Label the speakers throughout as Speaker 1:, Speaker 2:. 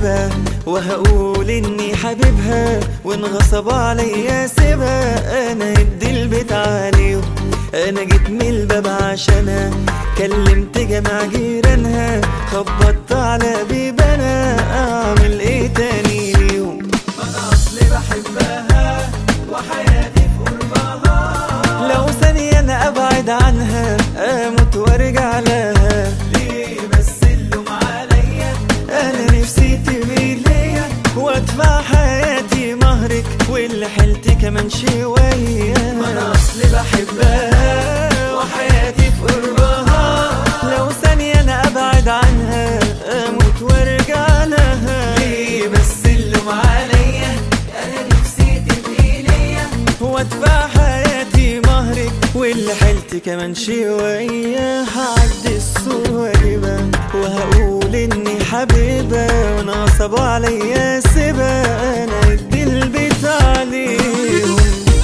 Speaker 1: حبيبها وهقول اني حبيبها وان غصب عليا سيبها انا ادي البيت عليهم انا جيت من الباب عشانها كلمت جماع جيرانها خبطت على بيبانا اعمل ايه تاني ليهم
Speaker 2: انا اصلي بحبها وحياتي في قربها
Speaker 1: لو ثانية انا ابعد عنها اموت وارجع لها
Speaker 2: ليه بس اللوم عليا
Speaker 1: انا نفسي تبقي ليا وادفع حياتي مهرك واللي حيلتي كمان شوية
Speaker 2: انا اصلي بحبها وحياتي في قربها
Speaker 1: لو ثانية انا ابعد عنها اموت وارجع لها
Speaker 2: ليه بس اللوم عليا انا نفسي تبقي ليا
Speaker 1: وادفع حياتي مهرك واللي حيلتي كمان شوية هعدي السور واجيبها وهقول اني حبيبة وانا صعب عليا سيبها انا ادي البيت عليهم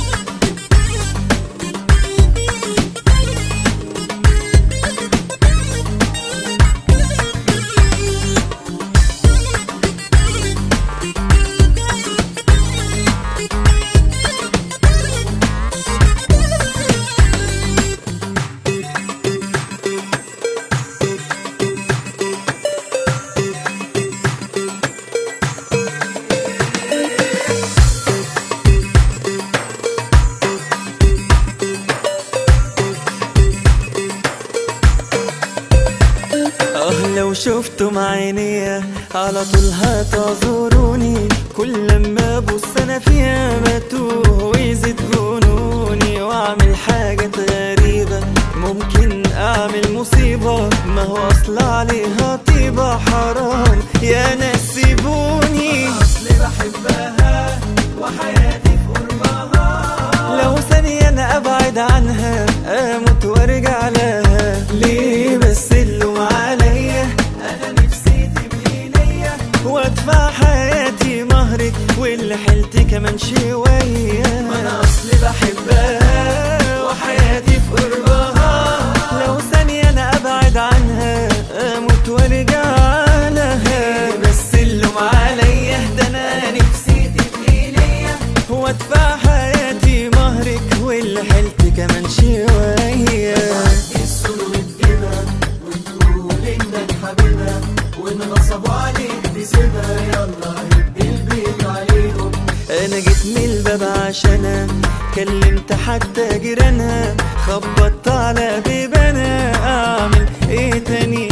Speaker 1: اه لو شفتم عينيا على طول هتعذروني كل لما ابص انا فيها بتوه ويزيد جنوني واعمل حاجات غريبة ممكن اعمل مصيبة ما هو اصل عليها طيبة حرام يا ناس سيبوني
Speaker 2: اصلي بحبها وحياتي في قربها
Speaker 1: لو ثانية انا ابعد عنها اموت وارجع لها ليه بس اللوم عليا
Speaker 2: انا نفسي تبقي ليا
Speaker 1: وادفع حياتي مهرك واللي حيلتي كمان شوية
Speaker 2: انا اصلي بحبها وحياتي في قربها
Speaker 1: لو ثانية انا ابعد عنها اموت وارجع لها
Speaker 2: بس اللوم عليا ده انا نفسي تبقي ليا
Speaker 1: وادفع حياتي مهرك واللي حيلتي كمان شوية
Speaker 2: السور وتجيبها وتقول انك حبيبها وان غصبوا عليك تسيبها يلا ادي البيت عليهم
Speaker 1: انا جيت من الباب عشانها كلمت حتى جيرانها خبطت على بيبانها اعمل ايه تاني